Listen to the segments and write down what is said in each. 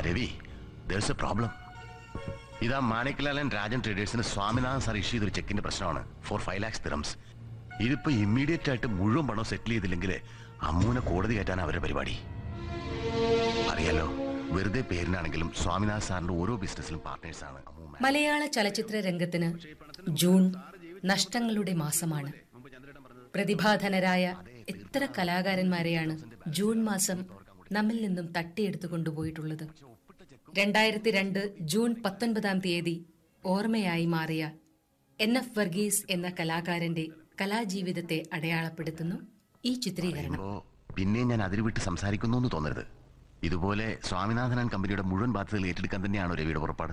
Ravi there's a problem ഇതാ മാണിക്ലാലൻ രാജൻ ട്രേഡേഴ്സിന് സ്വാമിനാഥൻ സാർ ഇഷ്യൂ ചെയ്തൊരു ചെക്കിന്റെ പ്രശ്നമാണ് ഫോർ ഫൈവ് ലാക്സ് തിറംസ് ഇതിപ്പോ ഇമ്മീഡിയറ്റ് ആയിട്ട് മുഴുവൻ പണം സെറ്റിൽ ചെയ്തില്ലെങ്കിൽ അമ്മൂനെ കോടതി കയറ്റാൻ അവരുടെ പരിപാടി അറിയാലോ വെറുതെ പേരിനാണെങ്കിലും സ്വാമിനാഥൻ സാറിന്റെ ഓരോ ബിസിനസ്സിലും പാർട്ട്നേഴ്സാണ് അമ്മൂ മാം. മലയാള ചലച്ചിത്ര രംഗത്തിന് ജൂൺ നഷ്ടങ്ങളുടെ മാസമാണ് പ്രതിഭാധനരായ എത്ര കലാകാരന്മാരെയാണ് ജൂൺ മാസം നമ്മിൽ നിന്നും തട്ടിയെടുത്തു കൊണ്ടുപോയിട്ടുള്ളത് രണ്ടായിരത്തി രണ്ട് ജൂൺ പത്തൊൻപതാം തീയതി ഓർമ്മയായി മാറിയ എൻ എഫ് വർഗീസ് എന്ന കലാകാരന്റെ കലാജീവിതത്തെ അടയാളപ്പെടുത്തുന്നു ഈ ചിത്രീകരണം അപ്പോ പിന്നെയും ഞാൻ അതിൽ വിട്ട് സംസാരിക്കുന്നു എന്ന് തോന്നരുത് ഇതുപോലെ സ്വാമിനാഥൻ ആൻഡ് കമ്പനിയുടെ മുഴുവൻ ബാധ്യതകൾ ഏറ്റെടുക്കാൻ തന്നെയാണോ രവിയുടെ പുറപ്പാട്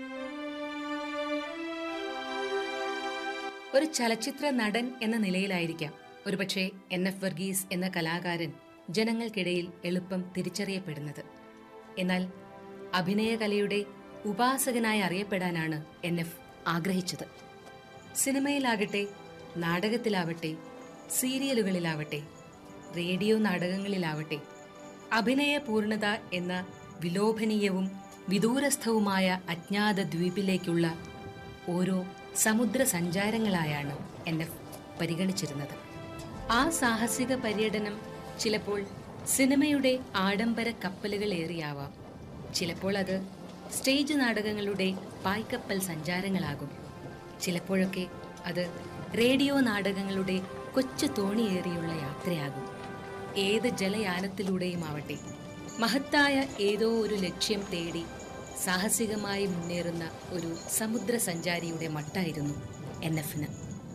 ഒരു ചലച്ചിത്ര നടൻ എന്ന നിലയിലായിരിക്കാം ഒരുപക്ഷെ എൻ എഫ് വർഗീസ് എന്ന കലാകാരൻ ജനങ്ങൾക്കിടയിൽ എളുപ്പം തിരിച്ചറിയപ്പെടുന്നത് എന്നാൽ അഭിനയകലയുടെ ഉപാസകനായി അറിയപ്പെടാനാണ് എൻ എഫ് ആഗ്രഹിച്ചത് സിനിമയിലാകട്ടെ നാടകത്തിലാവട്ടെ സീരിയലുകളിലാവട്ടെ റേഡിയോ നാടകങ്ങളിലാവട്ടെ അഭിനയ പൂർണ്ണത എന്ന വിലോഭനീയവും വിദൂരസ്ഥവുമായ അജ്ഞാത ദ്വീപിലേക്കുള്ള ഓരോ സമുദ്ര സഞ്ചാരങ്ങളായാണ് എൻ എഫ് പരിഗണിച്ചിരുന്നത് ആ സാഹസിക പര്യടനം ചിലപ്പോൾ സിനിമയുടെ ആഡംബര കപ്പലുകളേറിയാവാം ചിലപ്പോൾ അത് സ്റ്റേജ് നാടകങ്ങളുടെ പായ്ക്കപ്പൽ സഞ്ചാരങ്ങളാകും ചിലപ്പോഴൊക്കെ അത് റേഡിയോ നാടകങ്ങളുടെ കൊച്ചു തോണിയേറിയുള്ള യാത്രയാകും ഏത് ജലയാനത്തിലൂടെയും ആവട്ടെ മഹത്തായ ഏതോ ഒരു ലക്ഷ്യം തേടി സാഹസികമായി മുന്നേറുന്ന ഒരു സമുദ്ര സഞ്ചാരിയുടെ മട്ടായിരുന്നു എൻ എഫിന്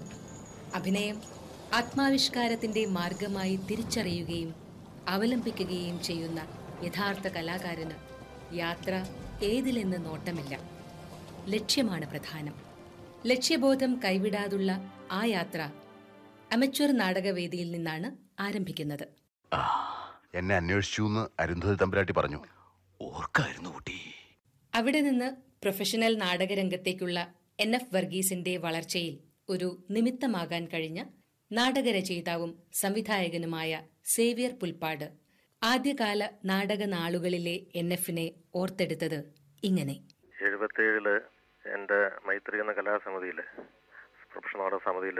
അഭിനയം ആത്മാവിഷ്കാരത്തിന്റെ മാർഗമായി തിരിച്ചറിയുകയും അവലംബിക്കുകയും ചെയ്യുന്ന യഥാർത്ഥ കലാകാരന് യാത്ര ഏതിലെന്ന് നോട്ടമില്ല ലക്ഷ്യമാണ് പ്രധാനം ലക്ഷ്യബോധം കൈവിടാതുള്ള ആ യാത്ര അമച്വർ നാടകവേദിയിൽ നിന്നാണ് ആരംഭിക്കുന്നത് ആ, എന്നെ അന്വേഷിച്ചു എന്ന് അരുന്ധതി തമ്പുരാട്ടി പറഞ്ഞു ഓർക്കായിരുന്നു കുട്ടി അവിടെ നിന്ന് പ്രൊഫഷണൽ നാടകരംഗത്തേക്കുള്ള എൻ എഫ് വർഗീസിന്റെ വളർച്ചയിൽ ഒരു നിമിത്തമാകാൻ കഴിഞ്ഞ നാടകരചയിതാവും സംവിധായകനുമായ സേവ്യർ പുൽപ്പാട് ആദ്യകാല നാടക നാളുകളിലെ എൻ എഫിനെ ഓർത്തെടുത്തത് ഇങ്ങനെ എഴുപത്തേഴില് എൻ്റെ മൈത്രി എന്ന കലാസമിതിയിൽ പ്രൊഫഷണൽ നാടക സമിതിയിൽ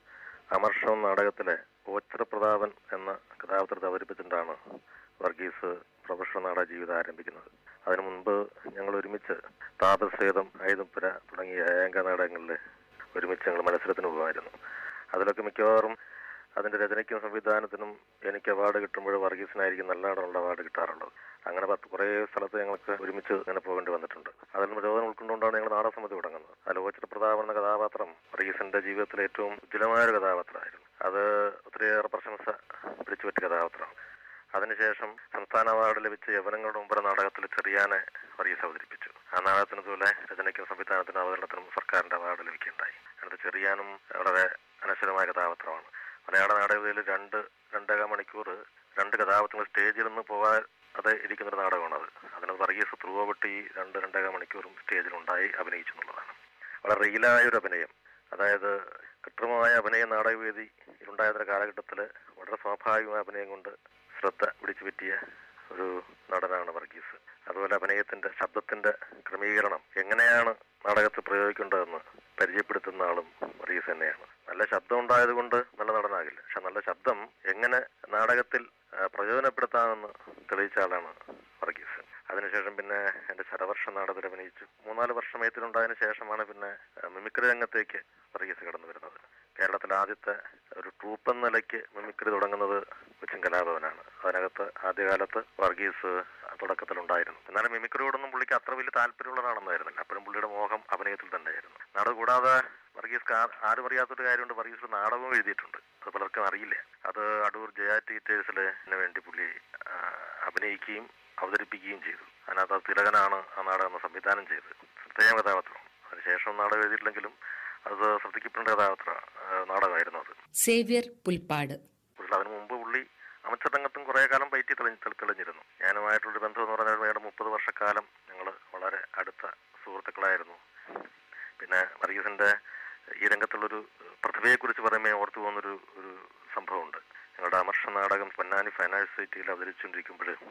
അമർഷം നാടകത്തിലെ ഓച്ചറ പ്രതാപൻ എന്ന കഥാപാത്രത്തെ അവതരിപ്പിച്ചിട്ടാണ് വർഗീസ് പ്രൊഫഷണൽ നാടക ജീവിതം ആരംഭിക്കുന്നത് അതിനു മുൻപ് ഞങ്ങൾ ഒരുമിച്ച് താപസേതം ഐതുപ്പുര തുടങ്ങിയ ഏക നാടകങ്ങളിൽ ഒരുമിച്ച് ഞങ്ങൾ മത്സരത്തിന് പോകുമായിരുന്നു അതിലൊക്കെ മിക്കവാറും അതിന്റെ രചനയ്ക്കും സംവിധാനത്തിനും എനിക്ക് അവാർഡ് കിട്ടുമ്പോൾ വർഗീസിനായിരിക്കും നല്ല നടനുള്ള അവാർഡ് കിട്ടാറുള്ളത് അങ്ങനെ പത്ത് കുറേ സ്ഥലത്ത് ഞങ്ങൾക്ക് ഒരുമിച്ച് ഇങ്ങനെ പോകേണ്ടി വന്നിട്ടുണ്ട് അതിൽ നിന്ന് പ്രചോദനം ഉൾക്കൊണ്ടുകൊണ്ടാണ് ഞങ്ങൾ നാടകസമിതി തുടങ്ങുന്നത് അലോചിത പ്രതാപൻ എന്ന കഥാപാത്രം വർഗീസിന്റെ ജീവിതത്തിലെ ഏറ്റവും ഉജ്ജ്വലമായ ഒരു കഥാപാത്രമായിരുന്നു അത് ഒത്തിരിയേറെ പ്രശംസ പിടിച്ചുപറ്റിയ കഥാപാത്രമാണ് അതിനുശേഷം സംസ്ഥാന അവാർഡ് ലഭിച്ച യവനങ്ങളുടെ മുമ്പ് നാടകത്തിൽ ചെറിയാനെ വർഗീസ് അവതരിപ്പിച്ചു ആ നാടകത്തിന് പോലെ രചനയ്ക്കും സംവിധാനത്തിനും അവതരണത്തിനും സർക്കാരിന്റെ അവാർഡ് ലഭിക്കുകയുണ്ടായി അടുത്ത ചെറിയാനും വളരെ അനശ്വരമായ കഥാപാത്രമാണ് മലയാള നാടകത്തിൽ രണ്ട് രണ്ടര മണിക്കൂർ രണ്ട് കഥാപാത്രങ്ങൾ സ്റ്റേജിൽ നിന്ന് പോകാതെ ഇരിക്കുന്ന ഒരു നാടകമാണത് അതിന് വർഗീസ് ത്രൂ ഔട്ട് ഈ രണ്ട് രണ്ടര മണിക്കൂറും സ്റ്റേജിലുണ്ടായി അഭിനയിച്ചു എന്നുള്ളതാണ് വളരെ റിയലായ ഒരു അഭിനയം അതായത് കൃത്രിമമായ അഭിനയ നാടകവേദി ഉണ്ടായിരുന്ന കാലഘട്ടത്തിൽ വളരെ സ്വാഭാവികമായ അഭിനയം കൊണ്ട് ശ്രദ്ധ പിടിച്ചു പറ്റിയ ഒരു നടനാണ് വർഗീസ് അതുപോലെ അഭിനയത്തിന്റെ ശബ്ദത്തിന്റെ ക്രമീകരണം എങ്ങനെയാണ് നാടകത്തിൽ പ്രയോഗിക്കേണ്ടതെന്ന് പരിചയപ്പെടുത്തുന്ന ആളും വർഗീസ് തന്നെയാണ് നല്ല ശബ്ദം ഉണ്ടായത് കൊണ്ട് നല്ല നടനാകില്ല പക്ഷെ നല്ല ശബ്ദം എങ്ങനെ നാടകത്തിൽ ആ, പ്രയോജനപ്പെടുത്താമെന്ന് തെളിയിച്ച ആളാണ് വർഗീസ് അതിനുശേഷം പിന്നെ എന്റെ ശരവർഷ നാടകത്തിൽ അഭിനയിച്ചു മൂന്നാല് വർഷം എത്തിലുണ്ടായതിനു ശേഷമാണ് പിന്നെ ആ, മിമിക്രി രംഗത്തേക്ക് വർഗീസ് കടന്നു വരുന്നത് കേരളത്തിലെ ആദ്യത്തെ ഒരു ട്രൂപ്പ് എന്ന നിലയ്ക്ക് മിമിക്രി തുടങ്ങുന്നത് കൊച്ചിൻ കലാഭവനാണ് അതിനകത്ത് ആദ്യകാലത്ത് വർഗീസ് തുടക്കത്തിലുണ്ടായിരുന്നു എന്നാലും മിമിക്രിയോടൊന്നും പുള്ളിക്ക് അത്ര വലിയ താല്പര്യമുള്ളതാണെന്നായിരുന്നില്ല അപ്പോഴും പുള്ളിയുടെ മോഹം അഭിനയത്തിൽ തന്നെയായിരുന്നു നാടകം കൂടാതെ വർഗീസ് കാ- ആരും അറിയാത്തൊരു കാര്യമുണ്ട് വർഗീസ് ഒരു നാടകവും എഴുതിയിട്ടുണ്ട് അത് പലർക്കും അറിയില്ല അത് അടൂർ ജയ ടീച്ചേഴ്സിൽ വേണ്ടി പുള്ളി ആ, അഭിനയിക്കുകയും അവതരിപ്പിക്കുകയും ചെയ്തു അതിനകത്ത് അത് തിലകനാണ് ആ നാടകം സംവിധാനം ചെയ്തത് ശ്രദ്ധേയ കഥാപാത്രം അതിനുശേഷം നാടകം എഴുതിയിട്ടില്ലെങ്കിലും അത് ശ്രദ്ധിക്കപ്പെടേണ്ട കഥാപാത്ര ആ, നാടകമായിരുന്നു അത് സേവ്യർ പുൽപ്പാട് പക്ഷേ അതിനു മുമ്പ് പുള്ളി അമച്ചരംഗത്തും കുറെ കാലം പയറ്റി തെളിഞ്ഞ് തെളി- തെളിഞ്ഞിരുന്നു ഞാനുമായിട്ടുള്ള ബന്ധം എന്ന് പറഞ്ഞാൽ വേണ്ട മുപ്പത് വർഷക്കാലം ഞങ്ങൾ വളരെ അടുത്ത സുഹൃത്തുക്കളായിരുന്നു പിന്നെ വർഗീസിന്റെ ഈ രംഗത്തുള്ളൊരു പ്രതിഭയെക്കുറിച്ച് പറയുമ്പോൾ ഓർത്തു പോകുന്നൊരു ഒരു സംഭവമുണ്ട് ഞങ്ങളുടെ അമർഷ നാടകം പൊന്നാനി ഫൈനാൻസ് സൊസൈറ്റിയിൽ അവതരിച്ചുകൊണ്ടിരിക്കുമ്പോൾ